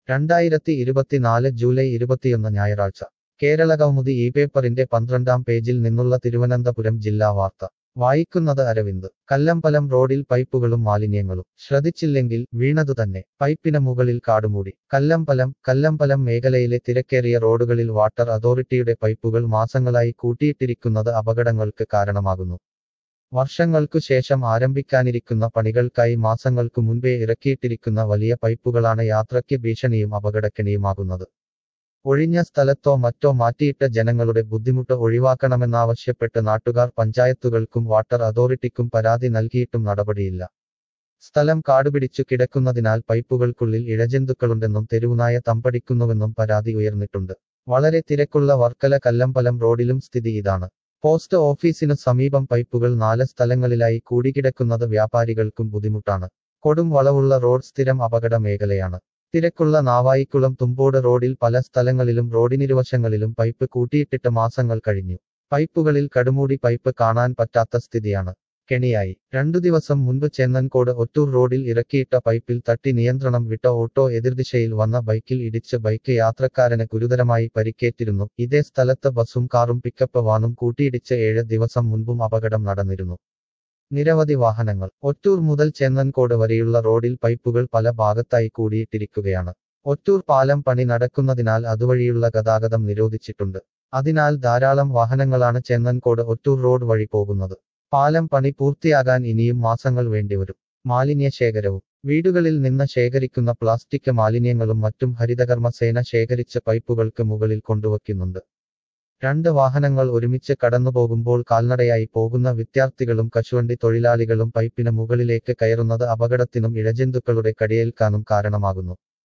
രണ്ടായിരത്തി ഇരുപത്തിനാല് ജൂലൈ ഇരുപത്തിയൊന്ന് ഞായറാഴ്ച കേരള കൗമുദി ഈ പേപ്പറിന്റെ പന്ത്രണ്ടാം പേജിൽ നിന്നുള്ള തിരുവനന്തപുരം ജില്ലാ വാർത്ത വായിക്കുന്നത് അരവിന്ദ് കല്ലമ്പലം റോഡിൽ പൈപ്പുകളും മാലിന്യങ്ങളും ശ്രദ്ധിച്ചില്ലെങ്കിൽ വീണതു തന്നെ പൈപ്പിന് മുകളിൽ കാടുമൂടി കല്ലമ്പലം കല്ലമ്പലം മേഖലയിലെ തിരക്കേറിയ റോഡുകളിൽ വാട്ടർ അതോറിറ്റിയുടെ പൈപ്പുകൾ മാസങ്ങളായി കൂട്ടിയിട്ടിരിക്കുന്നത് അപകടങ്ങൾക്ക് കാരണമാകുന്നു വർഷങ്ങൾക്കു ശേഷം ആരംഭിക്കാനിരിക്കുന്ന പണികൾക്കായി മാസങ്ങൾക്കു മുൻപേ ഇറക്കിയിട്ടിരിക്കുന്ന വലിയ പൈപ്പുകളാണ് യാത്രയ്ക്ക് ഭീഷണിയും അപകടക്കെണിയുമാകുന്നത് ഒഴിഞ്ഞ സ്ഥലത്തോ മറ്റോ മാറ്റിയിട്ട ജനങ്ങളുടെ ബുദ്ധിമുട്ട് ഒഴിവാക്കണമെന്നാവശ്യപ്പെട്ട് നാട്ടുകാർ പഞ്ചായത്തുകൾക്കും വാട്ടർ അതോറിറ്റിക്കും പരാതി നൽകിയിട്ടും നടപടിയില്ല സ്ഥലം കാടുപിടിച്ചു കിടക്കുന്നതിനാൽ പൈപ്പുകൾക്കുള്ളിൽ ഇഴജന്തുക്കളുണ്ടെന്നും തെരുവുനായ തമ്പടിക്കുന്നുവെന്നും പരാതി ഉയർന്നിട്ടുണ്ട് വളരെ തിരക്കുള്ള വർക്കല കല്ലമ്പലം റോഡിലും സ്ഥിതി ഇതാണ് പോസ്റ്റ് ഓഫീസിനു സമീപം പൈപ്പുകൾ നാല് സ്ഥലങ്ങളിലായി കൂടിക്കിടക്കുന്നത് വ്യാപാരികൾക്കും ബുദ്ധിമുട്ടാണ് കൊടും വളവുള്ള റോഡ് സ്ഥിരം അപകട മേഖലയാണ് തിരക്കുള്ള നാവായിക്കുളം തുമ്പോട് റോഡിൽ പല സ്ഥലങ്ങളിലും റോഡിനിരുവശങ്ങളിലും പൈപ്പ് കൂട്ടിയിട്ടിട്ട് മാസങ്ങൾ കഴിഞ്ഞു പൈപ്പുകളിൽ കടുമൂടി പൈപ്പ് കാണാൻ പറ്റാത്ത സ്ഥിതിയാണ് കെണിയായി രണ്ടു ദിവസം മുൻപ് ചെന്നൻകോട് ഒറ്റൂർ റോഡിൽ ഇറക്കിയിട്ട പൈപ്പിൽ തട്ടി നിയന്ത്രണം വിട്ട ഓട്ടോ എതിർദിശയിൽ വന്ന ബൈക്കിൽ ഇടിച്ച് ബൈക്ക് യാത്രക്കാരന് ഗുരുതരമായി പരിക്കേറ്റിരുന്നു ഇതേ സ്ഥലത്ത് ബസും കാറും പിക്കപ്പ് വാനും കൂട്ടിയിടിച്ച് ഏഴ് ദിവസം മുൻപും അപകടം നടന്നിരുന്നു നിരവധി വാഹനങ്ങൾ ഒറ്റൂർ മുതൽ ചെന്നൻകോട് വരെയുള്ള റോഡിൽ പൈപ്പുകൾ പല ഭാഗത്തായി കൂടിയിട്ടിരിക്കുകയാണ് ഒറ്റൂർ പാലം പണി നടക്കുന്നതിനാൽ അതുവഴിയുള്ള ഗതാഗതം നിരോധിച്ചിട്ടുണ്ട് അതിനാൽ ധാരാളം വാഹനങ്ങളാണ് ചെന്നൻകോട് ഒറ്റൂർ റോഡ് വഴി പോകുന്നത് പാലം പണി പൂർത്തിയാകാൻ ഇനിയും മാസങ്ങൾ വേണ്ടിവരും മാലിന്യ ശേഖരവും വീടുകളിൽ നിന്ന് ശേഖരിക്കുന്ന പ്ലാസ്റ്റിക് മാലിന്യങ്ങളും മറ്റും ഹരിതകർമ്മസേന ശേഖരിച്ച പൈപ്പുകൾക്ക് മുകളിൽ കൊണ്ടുവയ്ക്കുന്നുണ്ട് രണ്ട് വാഹനങ്ങൾ ഒരുമിച്ച് കടന്നുപോകുമ്പോൾ കാൽനടയായി പോകുന്ന വിദ്യാർത്ഥികളും കശുവണ്ടി തൊഴിലാളികളും പൈപ്പിന് മുകളിലേക്ക് കയറുന്നത് അപകടത്തിനും ഇഴജന്തുക്കളുടെ കടിയേൽക്കാനും കാരണമാകുന്നു